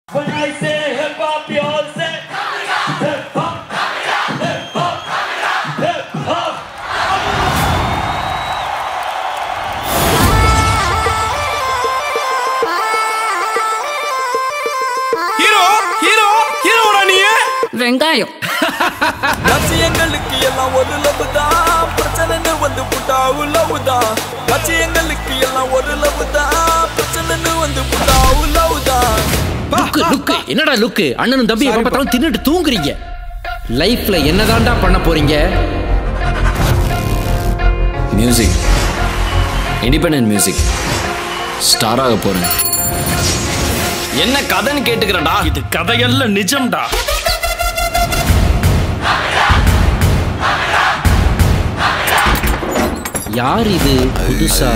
When I say hip hop, you all say hip hop, hip hop, hip hop. Hero hero ஹீரோடா நீ வெங்காயம் லட்சியங்களுக்கு எல்லாம் ஒரு love தான் பிரச்சனைன்னு வந்து புட்டா லவ் தான் லட்சியங்களுக்கு எல்லாம் ஒரு லவ் தான் பிரச்சனைன்னு வந்து புட்டா லவ் தான் லுக்கு லுக்கு என்னடா லுக்கு அண்ணனும் தம்பி எப்ப பார்த்தாலும் தின்னுட்டு தூங்குறீங்க லைஃப்ல என்னதான்டா பண்ண போறீங்க மியூசிக் இண்டிபெண்டன்ட் மியூசிக் ஸ்டார் ஆக போறேன் என்ன கதைன்னு கேட்டுக்கிறடா இது கதையல்ல நிஜம்டா யார் இது புதுசா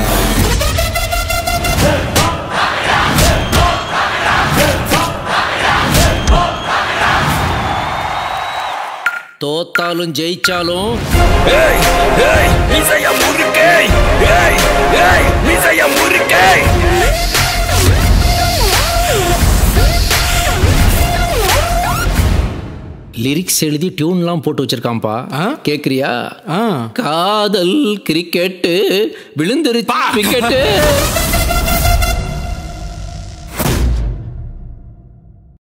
தோத்தாலும் ஜெயிச்சாலும் ஏய் ஏய் இசைய முறுக்கே ஏய் ஏய் இசைய முறுக்கே லிரிக்ஸ் எழுதி டியூன்லாம் போட்டு வச்சிருக்கான்பா கேக்குறியா காதல் கிரிக்கெட்டு விழுந்துருச்சு விக்கெட்டு